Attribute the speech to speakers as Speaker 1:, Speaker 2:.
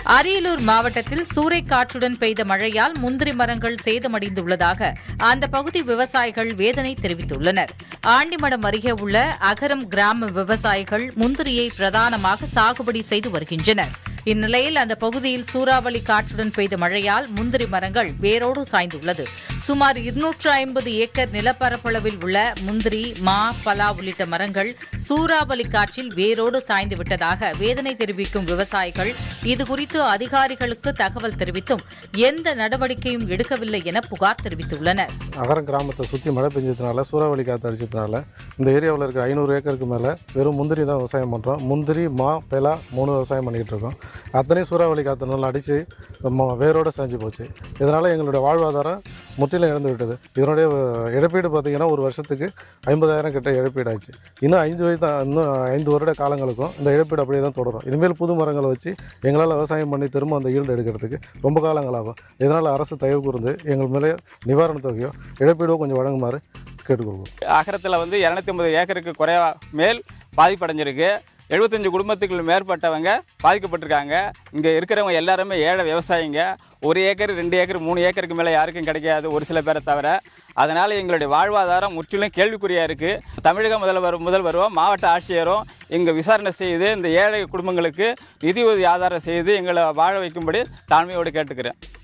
Speaker 1: அரியலூர் மாவட்டத்தில் சூறைக்காற்றுடன் பெய்த மழையால் முந்திரி மரங்கள் சேதமடைந்துள்ளதாக அந்த பகுதி விவசாயிகள் வேதனை தெரிவித்துள்ளனர் ஆண்டிமடம் அருகே உள்ள அகரம் கிராம விவசாயிகள் முந்திரியை பிரதானமாக சாகுபடி செய்து வருகின்றனர் இந்நிலையில் அந்த பகுதியில் சூறாவளி காற்றுடன் பெய்த மழையால் முந்திரி மரங்கள் வேரோடு சாய்ந்துள்ளது சுமார் இருநூற்று ஐம்பது ஏக்கர் நிலப்பரப்பளவில் உள்ள முந்திரி மா பலா உள்ளிட்ட மரங்கள் சூறாவளி காற்றில் வேரோடு சாய்ந்து விட்டதாக வேதனை தெரிவிக்கும் விவசாயிகள் இதுகுறித்து அதிகாரிகளுக்கு தகவல் தெரிவித்தும் எந்த நடவடிக்கையும் எடுக்கவில்லை என புகார் தெரிவித்துள்ளனர்
Speaker 2: அகரம் கிராமத்தை சுற்றி மழை பெஞ்சதுனால சூறாவளி காற்று அடிச்சதுனால இந்த ஏரியாவில் இருக்கிற ஐநூறு ஏக்கருக்கு மேலே வெறும் முந்திரி தான் விவசாயம் பண்ணுறோம் முந்திரி மா பெலா மூணு விவசாயம் பண்ணிக்கிட்டு இருக்கோம் அத்தனையும் சூறாவளி காற்று நல்லா அடித்து வேரோடு சாஞ்சு போச்சு இதனால் எங்களுடைய வாழ்வாதாரம் முற்றிலும் இழந்து விட்டது இதனுடைய அஹ், இழப்பீடு பார்த்தீங்கன்னா ஒரு வருஷத்துக்கு ஐம்பதாயிரம் கிட்ட இழப்பீடு ஆச்சு இன்னும் ஐந்து வயது இன்னும் ஐந்து வருட காலங்களுக்கும் இந்த இழப்பீடு அப்படியே தான் தொடரும் இனிமேல் புது மரங்களை வச்சு எங்களால் விவசாயம் பண்ணி திரும்ப அந்த ஈல்டு எடுக்கிறதுக்கு ரொம்ப காலங்கள் ஆகும் இதனால் அரசு தயவு கூர்ந்து எங்கள் மேலே நிவாரணத் தொகையோ இழப்பீடோ கொஞ்சம் வழங்குமாறு கேட்டுக்கொள்வோம்
Speaker 3: அகரத்தில் வந்து இரநூத்தி ஐம்பது ஏக்கருக்கு குறைய மேல் பாதிப்படைஞ்சிருக்கு எழுபத்தஞ்சு குடும்பத்துக்கு மேற்பட்டவங்க பாதிக்கப்பட்டிருக்காங்க இங்கே இருக்கிறவங்க எல்லாருமே ஏழை விவசாயிங்க ஒரு ஏக்கர் ரெண்டு ஏக்கர் மூணு ஏக்கருக்கு மேலே யாருக்கும் கிடைக்காது ஒரு சில பேரை தவிர அதனால் எங்களுடைய வாழ்வாதாரம் முற்றிலும் கேள்விக்குறியாக இருக்குது தமிழக முதல்வர் முதல்வரும் மாவட்ட ஆட்சியரும் இங்கே விசாரணை செய்து இந்த ஏழை குடும்பங்களுக்கு நிதி உதவி ஆதாரம் செய்து எங்களை வாழ வைக்கும்படி தாழ்மையோடு கேட்டுக்கிறேன்